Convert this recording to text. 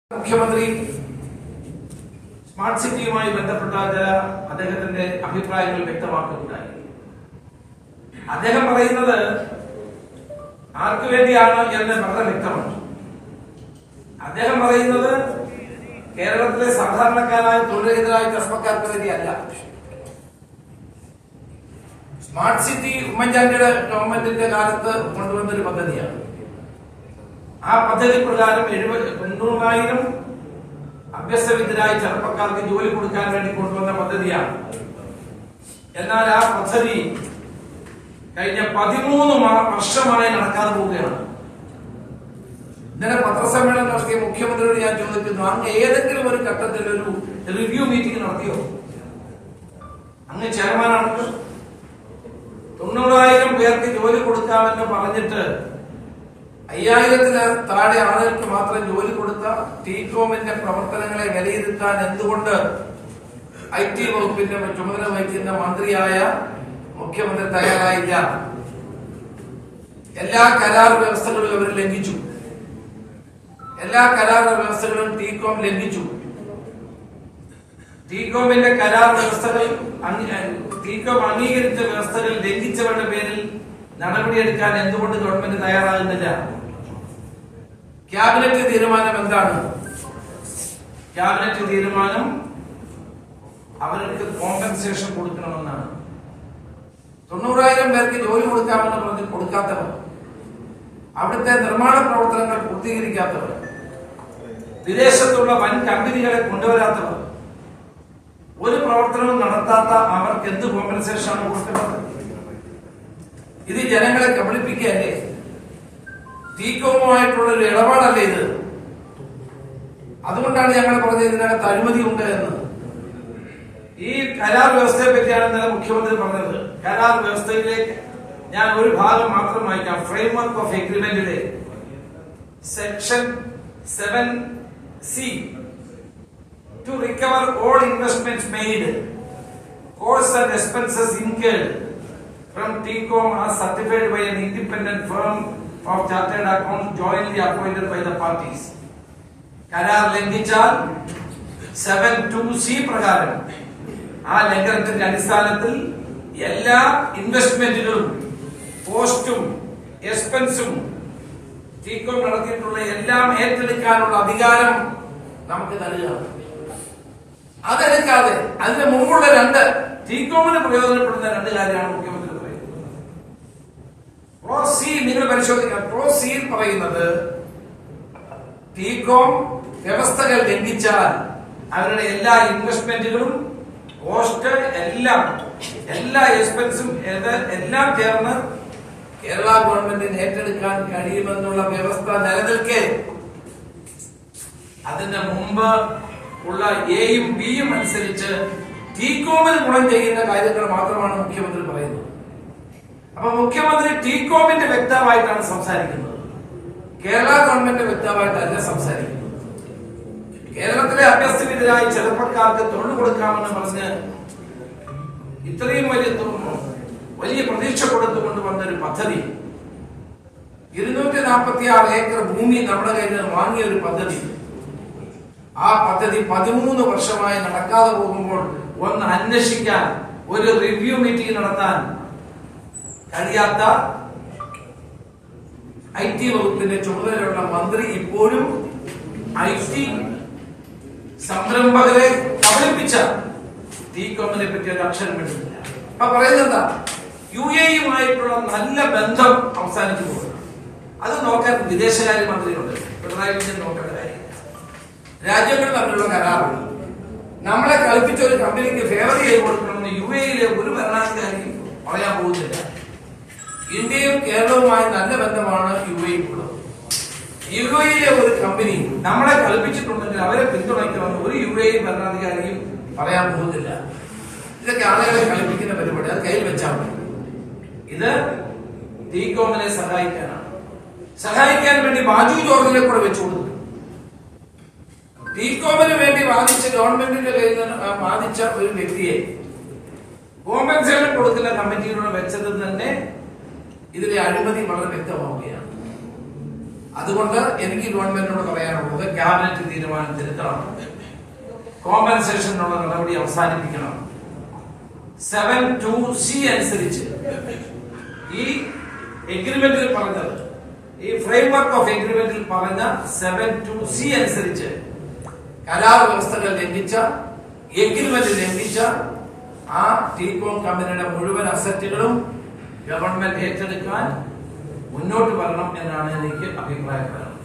മുഖ്യമന്ത്രി സ്മാർട്ട് സിറ്റിയുമായി ബന്ധപ്പെട്ട ചില അദ്ദേഹത്തിന്റെ അഭിപ്രായങ്ങൾ വ്യക്തമാക്കുകയുണ്ടായി അദ്ദേഹം പറയുന്നത് ആർക്കു വേണ്ടിയാണ് എന്ന് വളരെ വ്യക്തമാണ് അദ്ദേഹം പറയുന്നത് കേരളത്തിലെ സാധാരണക്കാരായ തൊഴിലെതിരായ ചെറുപ്പക്കാർക്ക് വേണ്ടിയല്ല സ്മാർട്ട് സിറ്റി ഉമ്മൻചാണ്ടിയുടെ ഗവൺമെന്റിന്റെ കാലത്ത് കൊണ്ടുവന്ന ഒരു പദ്ധതിയാണ് ആ പദ്ധതി പ്രകാരം എഴുപത് തൊണ്ണൂറായിരം അഭ്യസ്തവിദ്യരായ ചെറുപ്പക്കാർക്ക് ജോലി കൊടുക്കാൻ വേണ്ടി കൊണ്ടുവന്ന പദ്ധതിയാണ് എന്നാൽ ആ പദ്ധതി കഴിഞ്ഞ പതിമൂന്ന് മാ- വർഷമായി നടക്കാതെ പോവുകയാണ് ഇന്നലെ പത്രസമ്മേളനം നടത്തിയ മുഖ്യമന്ത്രിയോട് ഞാൻ ചോദിക്കുന്നു അങ്ങ് ഏതെങ്കിലും ഒരു ഘട്ടത്തിൽ ഒരു റിവ്യൂ മീറ്റിംഗ് നടത്തിയോ അങ്ങ് ചെയർമാനാണല്ലോ തൊണ്ണൂറായിരം പേർക്ക് ജോലി കൊടുക്കാമെന്ന് പറഞ്ഞിട്ട് അയ്യായിരത്തിന് താഴെ ആളുകൾക്ക് മാത്രം ജോലി കൊടുത്ത ടീകോമിന്റെ പ്രവർത്തനങ്ങളെ വിലയിരുത്താൻ എന്തുകൊണ്ട് ഐ ടി വകുപ്പിന്റെ ചുമതല വഹിക്കുന്ന മന്ത്രിയായ മുഖ്യമന്ത്രി തയ്യാറായില്ല എല്ലാ കരാർ വ്യവസ്ഥകളും അവർ ലംഘിച്ചു എല്ലാ കരാർ വ്യവസ്ഥകളും ടീകോം ലംഘിച്ചു ടീകോമിന്റെ കരാർ വ്യവസ്ഥകൾ അംഗീ- ടീകോം അംഗീകരിച്ച വ്യവസ്ഥകൾ ലംഘിച്ചവരുടെ പേരിൽ നടപടിയെടുക്കാൻ എന്തുകൊണ്ട് ഗവൺമെന്റ് തയ്യാറാകുന്നില്ല ക്യാബിനറ്റ് തീരുമാനം എന്താണ് ക്യാബിനറ്റ് തീരുമാനം അവർക്ക് കോമ്പൻസേഷൻ കൊടുക്കണമെന്നാണ് തൊണ്ണൂറായിരം പേർക്ക് ജോലി കൊടുക്കാമെന്ന് പറഞ്ഞ് കൊടുക്കാത്തവർ അവിടുത്തെ നിർമ്മാണ പ്രവർത്തനങ്ങൾ പൂർത്തീകരിക്കാത്തവർ വിദേശത്തുള്ള വൻ കമ്പനികളെ കൊണ്ടുവരാത്തവർ ഒരു പ്രവർത്തനവും നടത്താത്ത അവർക്ക് എന്ത് കോമ്പൻസേഷൻ ആണ് കൊടുക്കുന്നത് ഇത് ജനങ്ങളെ കബളിപ്പിക്കുകയല്ലേ ടീക്കോമുമായിട്ടുള്ള ഒരു ഇടപാടല്ലേ ഇത് അതുകൊണ്ടാണ് ഞങ്ങൾ പറഞ്ഞത് ഇതിനകത്ത് അഴിമതി ഉണ്ട് എന്ന് ഈ കരാർ വ്യവസ്ഥയെ പറ്റിയാണ് ഇന്നലെ മുഖ്യമന്ത്രി പറഞ്ഞത് കരാർ വ്യവസ്ഥയിലേക്ക് ഞാൻ ഒരു ഭാഗം മാത്രം വായിക്കാം ഫ്രെയിംവർക്ക് ഓഫ് എഗ്രിമെന്റിലെ section seven C to recover all investment made costs and expenses incurred from TCOM are certified by an independent firm of chartered accounts jointly appointed by the parties. കരാർ ലംഘിച്ചാൽ സെവൻ ടു സി പ്രകാരം ആ ലംഘനത്തിന്റെ അടിസ്ഥാനത്തിൽ എല്ലാ ഇൻവെസ്റ്റ്മെന്റുകളും പോസ്റ്റും എക്സ്പെൻസും TECOM നടത്തിയിട്ടുള്ള എല്ലാം ഏറ്റെടുക്കാനുള്ള അധികാരം നമുക്ക് നൽകുക അതെടുക്കാതെ അതിന് മുമ്പുള്ള രണ്ട് ടീകോമിന് പ്രയോജനപ്പെടുന്ന രണ്ട് കാര്യമാണ് മുഖ്യമന്ത്രി പറയുന്നത് പ്രോ സി നിങ്ങൾ പരിശോധിക്കണം പ്രോ സിയിൽ പറയുന്നത് ടീകോം വ്യവസ്ഥകൾ ലംഘിച്ചാൽ അവരുടെ എല്ലാ ഇൻവെസ്റ്റ്മെന്റുകളും കോസ്റ്റ് എല്ലാം എല്ലാ എക്സ്പെൻസും ഇത് എല്ലാം ചേർന്ന് കേരള ഗവൺമെന്റിന് ഏറ്റെടുക്കാൻ കഴിയുമെന്നുള്ള വ്യവസ്ഥ നിലനിൽക്കെ അതിന്റെ മുമ്പ് ഉള്ള എയും ബിയും അനുസരിച്ച് ടീകോമിന് ഗുണം ചെയ്യുന്ന കാര്യങ്ങൾ മാത്രമാണ് മുഖ്യമന്ത്രി പറയുന്നത് അപ്പൊ മുഖ്യമന്ത്രി ടീകോമിന്റെ വ്യക്തമായിട്ടാണ് സംസാരിക്കുന്നത് കേരള ഗവൺമെന്റ് വ്യക്തമായിട്ടല്ല സംസാരിക്കുന്നത് കേരളത്തിലെ അഭ്യസ്തവിദ്യരായ ചെറുപ്പക്കാർക്ക് തൊഴിൽ കൊടുക്കാമെന്ന് പറഞ്ഞ് ഇത്രയും വലിയ തൊ- വലിയ പ്രതീക്ഷ കൊടുത്തുകൊണ്ട് വന്ന ഒരു പദ്ധതി ഇരുന്നൂറ്റി നാൽപ്പത്തി ആറ് ഏക്കർ ഭൂമി നമ്മുടെ കയ്യിൽ നിന്ന് വാങ്ങിയ ഒരു പദ്ധതി ആ പദ്ധതി പതിമൂന്ന് വർഷമായി നടക്കാതെ പോകുമ്പോൾ ഒന്ന് അന്വേഷിക്കാൻ ഒരു റിവ്യൂ മീറ്റിംഗ് നടത്താൻ കഴിയാത്ത ഐ ടി വകുപ്പിന്റെ ചുമതലയുള്ള മന്ത്രി ഇപ്പോഴും ഐ ടി സംരംഭകരെ കബളിപ്പിച്ച ടീകോമിനെ പറ്റി ഒരു അക്ഷരം വേണ്ടില്ല അപ്പൊ പറയുന്നത് എന്താ യു എയുമായിട്ടുള്ള നല്ല ബന്ധം അവസാനിച്ചു പോകുന്നു അത് നോക്കാൻ വിദേശകാര്യ മന്ത്രിയുണ്ട് പിണറായി വിജയൻ നോക്കേണ്ട കാര്യം രാജ്യങ്ങൾ തമ്മിലുള്ള കരാറാണ് നമ്മളെ കളിപ്പിച്ച ഒരു കമ്പനിക്ക് ഫേവർ ചെയ്ത് കൊടുക്കണമെന്ന് യു എയിലെ ഒരു ഭരണാധികാരിയും പറയാൻ പോകുന്നില്ല ഇന്ത്യയും കേരളവുമായി നല്ല ബന്ധമാണ് യു എയിലുള്ളത് യു എയിലെ ഒരു കമ്പനി നമ്മളെ കളിപ്പിച്ചിട്ടുണ്ടെങ്കിൽ അവരെ പിന്തുണയ്ക്കണമെന്ന് ഒരു യു എ ഭരണാധികാരിയും പറയാൻ പോകുന്നില്ല ഇതൊക്കെ ആളുകളെ കളിപ്പിക്കുന്ന പരിപാടി അത് കയ്യിൽ വെച്ചാൽ മതി ഇത് ടീകോമിനെ സഹായിക്കാനാണ് സഹായിക്കാൻ വേണ്ടി ബാജു ജോർജിനെ കൂടെ വെച്ചു കൊടുത്തു ടീകോമിന് വേണ്ടി വാദിച്ച ഗവൺമെന്റിന്റെ കയ്യിൽ നിന്ന് ആ വാദിച്ച ഒരു വ്യക്തിയെ കോമ്പൻസേഷൻ കൊടുക്കുന്ന കമ്മിറ്റിയിലൂടെ വെച്ചത് തന്നെ ഇതിലെ അഴിമതി വളരെ വ്യക്തമാവുകയാണ് അതുകൊണ്ട് എനിക്ക് ഗവൺമെന്റിനോട് പറയാനുള്ളത് ക്യാബിനറ്റ് തീരുമാനം തിരുത്തണം കോമ്പൻസേഷനുള്ള നടപടി അവസാനിപ്പിക്കണം സെവൻ ടു സി അനുസരിച്ച് ഈ എഗ്രിമെന്റിൽ പറഞ്ഞത് ഈ ഫ്രെയിംവർക്ക് ഓഫ് എഗ്രിമെന്റിൽ പറഞ്ഞ സെവൻ ടു സി അനുസരിച്ച് കരാർ വ്യവസ്ഥകൾ ലംഘിച്ച എഗ്രിമെന്റ് ലംഘിച്ച ആ ടീകോം കമ്പനിയുടെ മുഴുവൻ അസറ്റുകളും ഗവൺമെന്റ് ഏറ്റെടുക്കാൻ മുന്നോട്ട് വരണം എന്നാണ് എനിക്ക് അഭിപ്രായപ്പെടുന്നത്